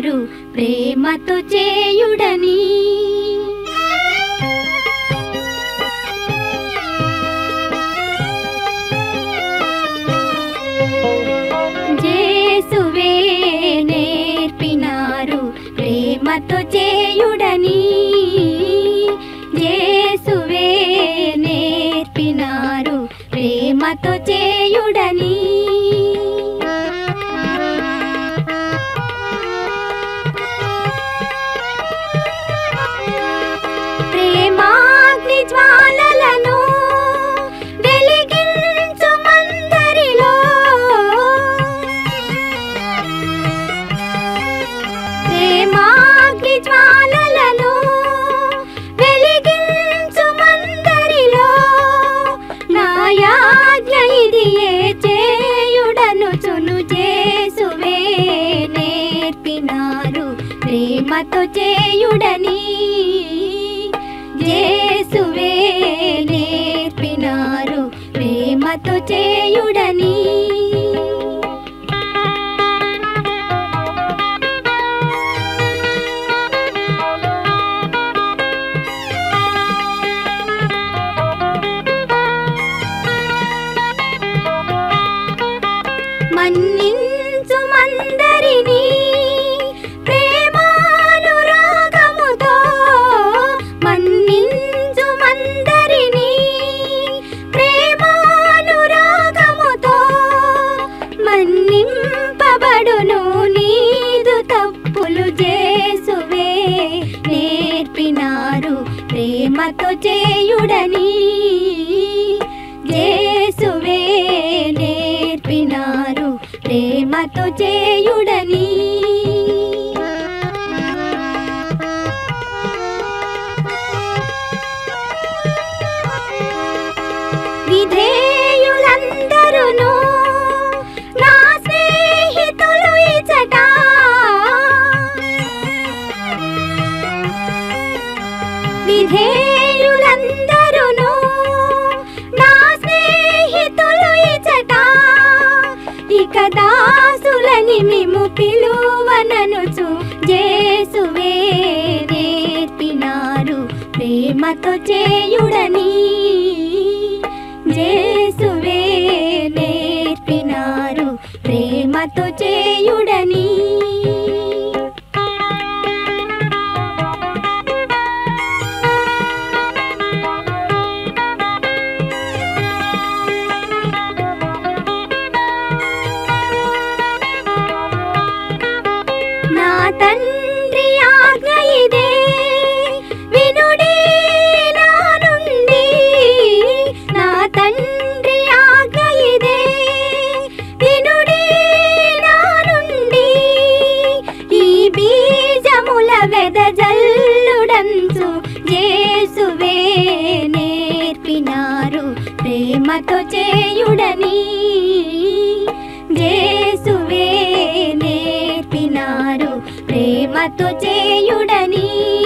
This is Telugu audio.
నేర్పినారు ప్రేమతో చేయుడని జేసువే నేర్పినారు ప్రేమతో చేయుడని జేసువే నేర్పినారు ప్రేమతో చేయుడని ప్రేమాగ్ని జ్వాలలను వెలిగించు మందరిలో ప్రేమాగ్ని జ్వాలలను వెలిగించు మందరిలో నా యాజ్ఞ ఇది ఏ చేయుడను చును చేసువే నేర్పినారు ప్రేమతో చేయుడని జేసువే నేర్పినారు ప్రేమతో చేయుడని మన్నించు మందరిని ప్రేమానురాగముతో మన్నించు మందరిని ప్రేమానురాగముతో మన్నింపబడును నీదు తప్పులు చేసువే నేర్పినారు ప్రేమతో చేయుడని జేసువే నేర్పినారు ప్రేమతో చేయుడని విధేయులందరును నా స్నేహితులు ఇచట విధేయులందరును నా స్నేహితులు ఇచట ఇక దాసులని మేము పిలువననుచు జేసువే నేర్పినారు ప్రేమతో చేయుడని జేసువే నేర్పినారు ప్రేమతో చేయుడని నా తండ్రి ఆజ్ఞ ఇదే వినుడే నా నుండి నా తండ్రి ఆజ్ఞ ఇదే వినుడే నా నుండి ఈ బీజముల వెదజల్లుడంచు జేసువే నేర్పినారు ప్రేమతో చేయుడని జేసువే నేర్పినారు ప్రేమతో చేయుడని